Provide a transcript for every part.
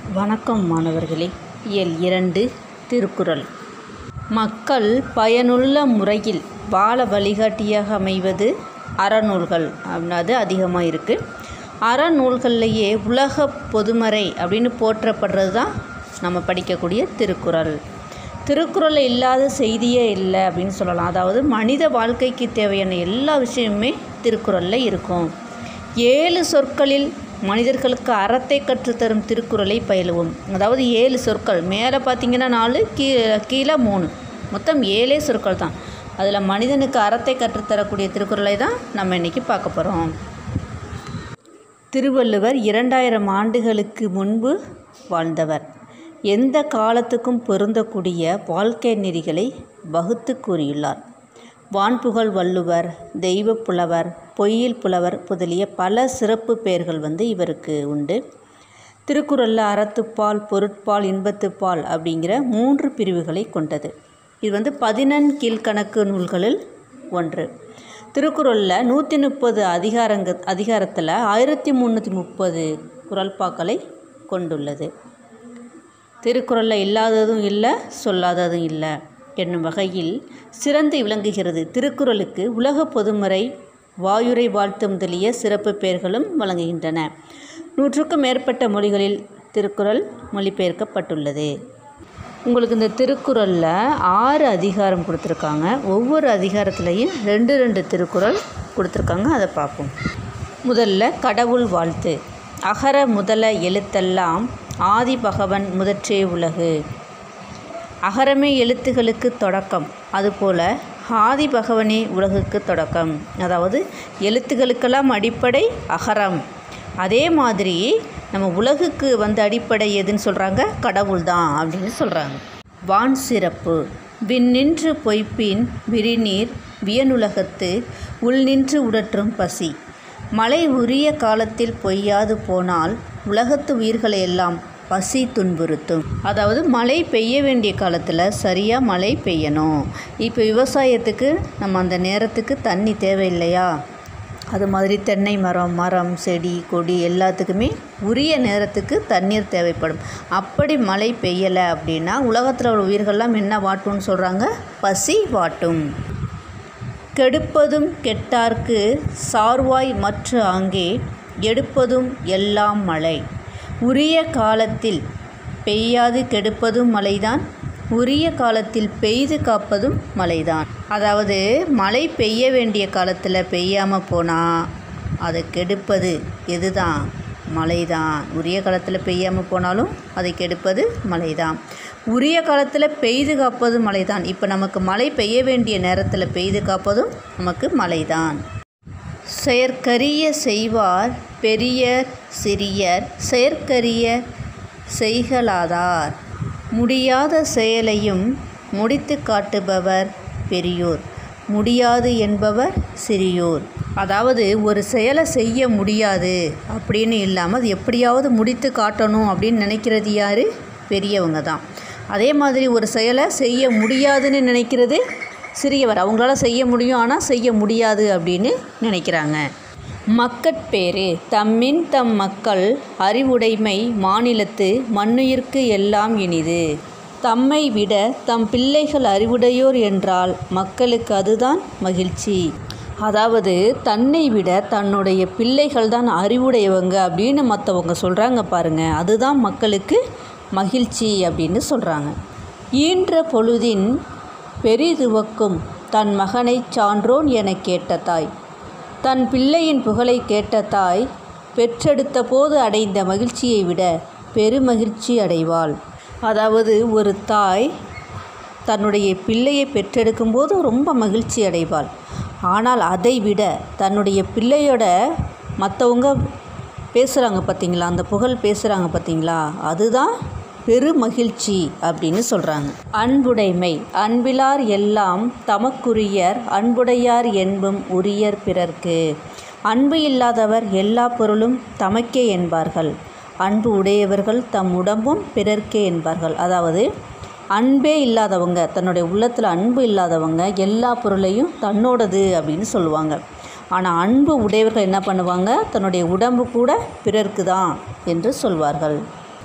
வணக்கம் மாணவர்களே இயல் இரண்டு திருக்குறள் மக்கள் பயனுள்ள முறையில் வாழ வழிகாட்டியாக அமைவது அறநூல்கள் அது அதிகமாக இருக்குது அறநூல்கள்லையே உலக பொதுமறை அப்படின்னு போற்றப்படுறது தான் நம்ம படிக்கக்கூடிய திருக்குறள் திருக்குறள் இல்லாத செய்தியே இல்லை அப்படின்னு சொல்லலாம் அதாவது மனித வாழ்க்கைக்கு தேவையான எல்லா விஷயமுமே திருக்குறளில் இருக்கும் ஏழு சொற்களில் மனிதர்களுக்கு அறத்தை கற்றுத்தரும் திருக்குறளை பயிலுவோம் அதாவது ஏழு சொற்கள் மேலே பார்த்தீங்கன்னா நாலு கீ கீழே மூணு மொத்தம் ஏழே சொற்கள் தான் அதில் மனிதனுக்கு அறத்தை கற்றுத்தரக்கூடிய திருக்குறளை தான் நம்ம இன்றைக்கி பார்க்க போகிறோம் திருவள்ளுவர் இரண்டாயிரம் ஆண்டுகளுக்கு முன்பு வாழ்ந்தவர் எந்த காலத்துக்கும் பொருந்தக்கூடிய வாழ்க்கை நெறிகளை வகுத்து கூறியுள்ளார் வான்புகழ் வள்ளுவர் தெய்வப் புலவர் பொய்யில் புலவர் முதலிய பல சிறப்பு பெயர்கள் வந்து இவருக்கு உண்டு திருக்குறளில் அறத்துப்பால் பொருட்பால் இன்பத்துப்பால் அப்படிங்கிற மூன்று பிரிவுகளை கொண்டது இது வந்து பதினெண் கீழ்கணக்கு நூல்களில் ஒன்று திருக்குறளில் நூற்றி முப்பது அதிகாரங்க அதிகாரத்தில் ஆயிரத்தி முந்நூற்றி முப்பது குரல்பாக்களை கொண்டுள்ளது திருக்குறளில் இல்லாததும் இல்லை சொல்லாததும் இல்லை என்னும் வகையில் சிறந்து விளங்குகிறது திருக்குறளுக்கு உலக பொதுமறை வாயுரை வாழ்த்து முதலிய சிறப்பு பெயர்களும் வழங்குகின்றன நூற்றுக்கும் மேற்பட்ட மொழிகளில் திருக்குறள் மொழிபெயர்க்கப்பட்டுள்ளது உங்களுக்கு இந்த திருக்குறளில் ஆறு அதிகாரம் கொடுத்துருக்காங்க ஒவ்வொரு அதிகாரத்துலேயும் ரெண்டு ரெண்டு திருக்குறள் கொடுத்துருக்காங்க அதை பார்ப்போம் முதல்ல கடவுள் வாழ்த்து அகர முதல எழுத்தெல்லாம் ஆதி பகவன் முதற்றே உலகு அகரமே எழுத்துகளுக்கு தொடக்கம் அதுபோல் ஆதி பகவனே உலகுக்கு தொடக்கம் அதாவது எழுத்துகளுக்கெல்லாம் அடிப்படை அகரம் அதே மாதிரி நம்ம உலகுக்கு வந்து அடிப்படை எதுன்னு சொல்கிறாங்க கடவுள் தான் அப்படின்னு சொல்கிறாங்க வான் சிறப்பு விண்ணின்று பொய்ப்பின் விரிநீர் வியனுலகத்து உள்நின்று உடற்றும் பசி மழை உரிய காலத்தில் பொய்யாது போனால் உலகத்து உயிர்களை எல்லாம் பசி துன்புறுத்தும் அதாவது மழை பெய்ய வேண்டிய காலத்தில் சரியாக மழை பெய்யணும் இப்போ விவசாயத்துக்கு நம்ம அந்த நேரத்துக்கு தண்ணி தேவையில்லையா அது மாதிரி தென்னை மரம் மரம் செடி கொடி எல்லாத்துக்குமே உரிய நேரத்துக்கு தண்ணீர் தேவைப்படும் அப்படி மழை பெய்யலை அப்படின்னா உலகத்தில் உள்ள உயிர்கள்லாம் என்ன வாட்டும்னு சொல்கிறாங்க பசி வாட்டும் கெடுப்பதும் கெட்டார்க்கு சார்வாய் மற்ற ஆங்கே எடுப்பதும் எல்லாம் மழை உரிய காலத்தில் பெய்யாது கெடுப்பதும் மழைதான் உரிய காலத்தில் பெய்து காப்பதும் மழைதான் அதாவது மழை பெய்ய வேண்டிய காலத்தில் பெய்யாமல் போனால் அதை கெடுப்பது எதுதான் மழைதான் உரிய காலத்தில் பெய்யாமல் போனாலும் அதை கெடுப்பது மழைதான் உரிய காலத்தில் பெய்து காப்பதும் மழைதான் இப்போ நமக்கு மழை பெய்ய வேண்டிய நேரத்தில் பெய்து காப்பதும் நமக்கு மழைதான் செயற்கரிய செய்வார் பெரியர் சிறியர் செயற்கரிய செய்கலாதார் முடியாத செயலையும் முடித்து காட்டுபவர் பெரியோர் முடியாது என்பவர் சிறியோர் அதாவது ஒரு செயலை செய்ய முடியாது அப்படின்னு இல்லாமல் அது எப்படியாவது முடித்து காட்டணும் அப்படின்னு நினைக்கிறது யார் பெரியவங்க தான் அதே மாதிரி ஒரு செயலை செய்ய முடியாதுன்னு நினைக்கிறது சிறியவர் அவங்களால செய்ய முடியும் ஆனால் செய்ய முடியாது அப்படின்னு நினைக்கிறாங்க மக்கட்பேறு தம்மின் தம் மக்கள் அறிவுடைமை மாநிலத்து மண்ணுயிர்க்கு எல்லாம் இனிது தம்மை விட தம் பிள்ளைகள் அறிவுடையோர் என்றால் மக்களுக்கு அதுதான் மகிழ்ச்சி அதாவது தன்னை விட தன்னுடைய பிள்ளைகள் தான் அறிவுடையவங்க அப்படின்னு மற்றவங்க சொல்கிறாங்க பாருங்கள் அதுதான் மக்களுக்கு மகிழ்ச்சி அப்படின்னு சொல்கிறாங்க ஈன்ற பொழுதின் பெரிதுவக்கும் தன் மகனைச் சான்றோன் என கேட்ட தாய் தன் பிள்ளையின் புகழை கேட்ட தாய் பெற்றெடுத்த போது அடைந்த மகிழ்ச்சியை விட பெருமகிழ்ச்சி அடைவாள் அதாவது ஒரு தாய் தன்னுடைய பிள்ளையை பெற்றெடுக்கும் போது ரொம்ப மகிழ்ச்சி அடைவாள் ஆனால் அதை விட தன்னுடைய பிள்ளையோட மற்றவங்க பேசுகிறாங்க பார்த்தீங்களா அந்த புகழ் பேசுகிறாங்க பார்த்தீங்களா அதுதான் பெருமகிழ்ச்சி அப்படின்னு சொல்கிறாங்க அன்புடைமை அன்பிலார் எல்லாம் தமக்குரியர் அன்புடையார் என்பும் உரியர் பிறர்க்கு அன்பு இல்லாதவர் எல்லா பொருளும் தமக்கே என்பார்கள் அன்பு உடையவர்கள் தம் உடம்பும் பிறர்க்கே என்பார்கள் அதாவது அன்பே இல்லாதவங்க தன்னுடைய உள்ளத்தில் அன்பு இல்லாதவங்க எல்லா பொருளையும் தன்னோடது அப்படின்னு சொல்லுவாங்க ஆனால் அன்பு உடையவர்கள் என்ன பண்ணுவாங்க தன்னுடைய உடம்பு கூட பிறர்க்கு தான் என்று சொல்வார்கள்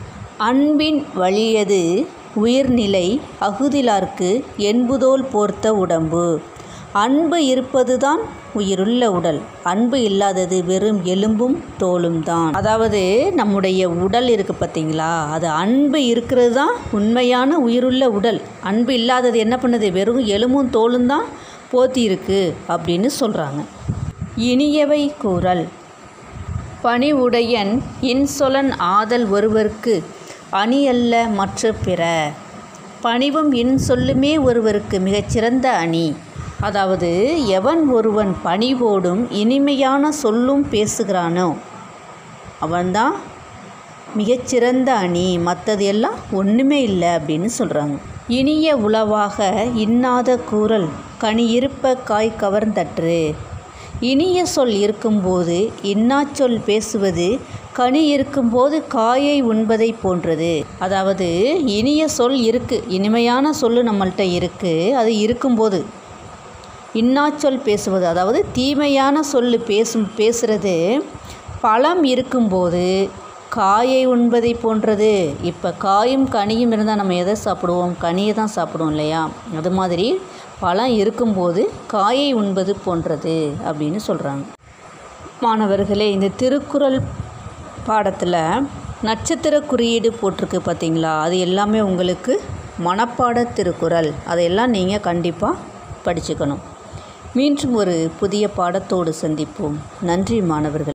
அன்பின் வழியது உயிர்நிலை அகுதிலார்க்கு என்புதோல் போர்த்த உடம்பு அன்பு இருப்பதுதான் உயிருள்ள உடல் அன்பு இல்லாதது வெறும் எலும்பும் தோலும் தான் அதாவது நம்முடைய உடல் இருக்குது பார்த்தீங்களா அது அன்பு இருக்கிறது தான் உண்மையான உயிருள்ள உடல் அன்பு இல்லாதது என்ன பண்ணுது வெறும் எலும்பும் தோலும் தான் போத்தி இருக்கு அப்படின்னு சொல்கிறாங்க இனியவை கூறல் பணிவுடையன் இன்சொலன் ஆதல் ஒருவர்க்கு அணியல்ல மற்ற பிற பணிவும் இன்சொல்லுமே ஒருவருக்கு மிகச்சிறந்த அணி அதாவது எவன் ஒருவன் பணிவோடும் இனிமையான சொல்லும் பேசுகிறானோ அவன்தான் மிகச்சிறந்த அணி மற்றது எல்லாம் ஒன்றுமே இல்லை அப்படின்னு சொல்கிறாங்க இனிய உளவாக இன்னாத கூறல் கனி இருப்ப காய் கவர்ந்தற்று இனிய சொல் இருக்கும்போது இன்னாச்சொல் பேசுவது கனி இருக்கும்போது காயை உண்பதை போன்றது அதாவது இனிய சொல் இருக்குது இனிமையான சொல்லு நம்மள்கிட்ட இருக்குது அது இருக்கும்போது இன்னாச்சொல் பேசுவது அதாவது தீமையான சொல்லு பேசும் பேசுகிறது பழம் இருக்கும்போது காயை உண்பதை போன்றது இப்போ காயும் கனியும் இருந்தால் நம்ம எதை சாப்பிடுவோம் கனியை தான் சாப்பிடுவோம் இல்லையா அது மாதிரி பழம் இருக்கும்போது காயை உண்பது போன்றது அப்படின்னு சொல்கிறாங்க மாணவர்களே இந்த திருக்குறள் பாடத்தில் நட்சத்திர குறியீடு போட்டிருக்கு பார்த்தீங்களா அது எல்லாமே உங்களுக்கு மனப்பாட திருக்குறள் அதையெல்லாம் நீங்கள் கண்டிப்பாக படிச்சுக்கணும் மீண்டும் ஒரு புதிய பாடத்தோடு சந்திப்போம் நன்றி மாணவர்கள்